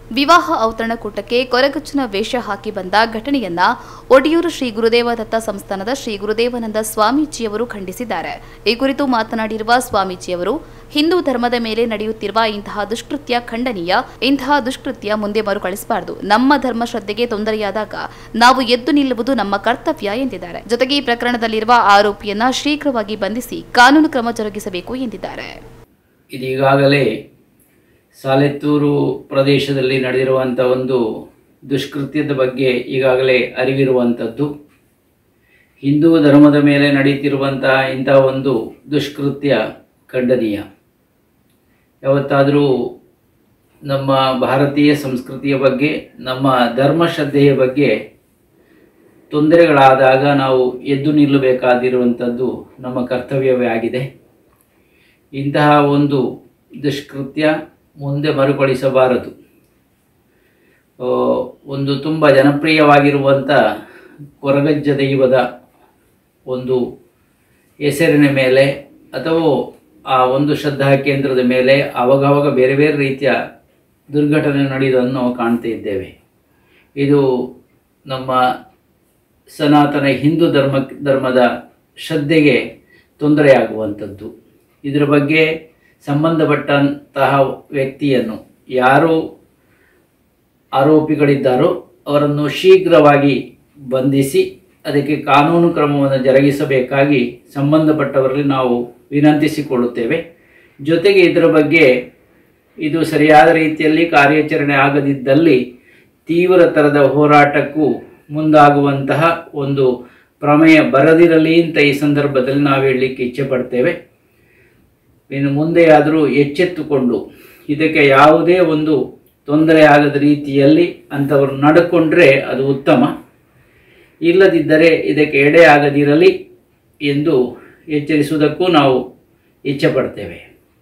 ವಿವಾಹ ಔತಣಕೂಟಕ್ಕೆ ಕೊರಗಚ್ಚನ ವೇಷ ಹಾಕಿ ಬಂದ ಘಟನೆಯನ್ನ ಒಡಿಯೂರು ಶ್ರೀ ಗುರುದೇವ ದತ್ತ ಸಂಸ್ಥಾನದ ಶ್ರೀ ಗುರುದೇವಾನಂದ ಸ್ವಾಮೀಜಿಯವರು ಖಂಡಿಸಿದ್ದಾರೆ ಈ ಕುರಿತು ಮಾತನಾಡಿರುವ ಸ್ವಾಮೀಜಿಯವರು ಹಿಂದೂ ಧರ್ಮದ ಮೇಲೆ ನಡೆಯುತ್ತಿರುವ ಇಂತಹ ದುಷ್ಕೃತ್ಯ ಖಂಡನೀಯ ಇಂತಹ ದುಷ್ಕೃತ್ಯ ಮುಂದೆ ಮರುಕಳಿಸಬಾರದು ನಮ್ಮ ಧರ್ಮ ಶ್ರದ್ಧೆಗೆ ತೊಂದರೆಯಾದಾಗ ನಾವು ಎದ್ದು ನಿಲ್ಲುವುದು ನಮ್ಮ ಕರ್ತವ್ಯ ಎಂದಿದ್ದಾರೆ ಜೊತೆಗೆ ಈ ಪ್ರಕರಣದಲ್ಲಿರುವ ಆರೋಪಿಯನ್ನ ಶೀಘ್ರವಾಗಿ ಬಂಧಿಸಿ ಕಾನೂನು ಕ್ರಮ ಜರುಗಿಸಬೇಕು ಎಂದಿದ್ದಾರೆ ಇದೀಗಾಗಲೇ ಸಾಲೆತ್ತೂರು ಪ್ರದೇಶದಲ್ಲಿ ನಡೆದಿರುವಂಥ ಒಂದು ದುಷ್ಕೃತ್ಯದ ಬಗ್ಗೆ ಈಗಾಗಲೇ ಅರಿವಿರುವಂಥದ್ದು ಹಿಂದೂ ಧರ್ಮದ ಮೇಲೆ ನಡೀತಿರುವಂತಹ ಇಂತಹ ಒಂದು ದುಷ್ಕೃತ್ಯ ಖಂಡನೀಯ ಯಾವತ್ತಾದರೂ ನಮ್ಮ ಭಾರತೀಯ ಸಂಸ್ಕೃತಿಯ ಬಗ್ಗೆ ನಮ್ಮ ಧರ್ಮ ಶ್ರದ್ಧೆಯ ಬಗ್ಗೆ ತೊಂದರೆಗಳಾದಾಗ ನಾವು ಎದ್ದು ನಿಲ್ಲಬೇಕಾಗಿರುವಂಥದ್ದು ನಮ್ಮ ಕರ್ತವ್ಯವೇ ಆಗಿದೆ ಇಂತಹ ಒಂದು ದುಷ್ಕೃತ್ಯ ಮುಂದೆ ಮರುಕಳಿಸಬಾರದು ಆ, ಒಂದು ತುಂಬ ಜನಪ್ರಿಯವಾಗಿರುವಂಥ ಕೊರಗಜ್ಜ ದೈವದ ಒಂದು ಹೆಸರಿನ ಮೇಲೆ ಅಥವಾ ಆ ಒಂದು ಶ್ರದ್ಧಾ ಕೇಂದ್ರದ ಮೇಲೆ ಅವಾಗವಾಗ ಬೇರೆ ಬೇರೆ ರೀತಿಯ ದುರ್ಘಟನೆ ನಡೆಯುವುದನ್ನು ನಾವು ಕಾಣ್ತಾ ಇದ್ದೇವೆ ಇದು ನಮ್ಮ ಸನಾತನ ಹಿಂದೂ ಧರ್ಮ ಧರ್ಮದ ಶ್ರದ್ಧೆಗೆ ತೊಂದರೆಯಾಗುವಂಥದ್ದು ಇದರ ಬಗ್ಗೆ ಸಂಬಂಧಪಟ್ಟಂತಹ ವ್ಯಕ್ತಿಯನ್ನು ಯಾರು ಆರೋಪಿಗಳಿದ್ದಾರೋ ಅವರನ್ನು ಶೀಘ್ರವಾಗಿ ಬಂಧಿಸಿ ಅದಕ್ಕೆ ಕಾನೂನು ಕ್ರಮವನ್ನು ಜರುಗಿಸಬೇಕಾಗಿ ಸಂಬಂಧಪಟ್ಟವರಲ್ಲಿ ನಾವು ವಿನಂತಿಸಿಕೊಳ್ಳುತ್ತೇವೆ ಜೊತೆಗೆ ಇದರ ಬಗ್ಗೆ ಇದು ಸರಿಯಾದ ರೀತಿಯಲ್ಲಿ ಕಾರ್ಯಾಚರಣೆ ಆಗದಿದ್ದಲ್ಲಿ ತೀವ್ರ ಥರದ ಹೋರಾಟಕ್ಕೂ ಮುಂದಾಗುವಂತಹ ಒಂದು ಪ್ರಮೇಯ ಬರದಿರಲಿ ಅಂತ ಈ ಸಂದರ್ಭದಲ್ಲಿ ನಾವು ಹೇಳಲಿಕ್ಕೆ ಇಚ್ಛೆ ಪಡ್ತೇವೆ ಇನ್ನು ಮುಂದೆಯಾದರೂ ಎಚ್ಚೆತ್ತುಕೊಂಡು ಇದಕ್ಕೆ ಯಾವುದೇ ಒಂದು ತೊಂದರೆ ಆಗದ ರೀತಿಯಲ್ಲಿ ಅಂಥವರು ನಡ್ಕೊಂಡ್ರೆ ಅದು ಉತ್ತಮ ಇಲ್ಲದಿದ್ದರೆ ಇದಕ್ಕೆ ಎಡೆ ಆಗದಿರಲಿ ಎಂದು ಎಚ್ಚರಿಸುವುದಕ್ಕೂ ನಾವು ಇಚ್ಛೆ ಪಡ್ತೇವೆ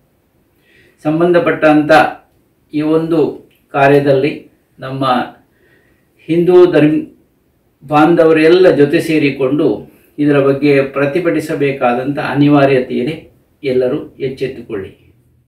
ಸಂಬಂಧಪಟ್ಟಂಥ ಈ ಒಂದು ಕಾರ್ಯದಲ್ಲಿ ನಮ್ಮ ಹಿಂದೂ ಧರ್ಮ ಬಾಂಧವರೆಲ್ಲ ಜೊತೆ ಸೇರಿಕೊಂಡು ಇದರ ಬಗ್ಗೆ ಪ್ರತಿಭಟಿಸಬೇಕಾದಂಥ ಅನಿವಾರ್ಯತೆ ಇದೆ ಎಲ್ಲರೂ ಎಚ್ಚೆತ್ತುಕೊಳ್ಳಿ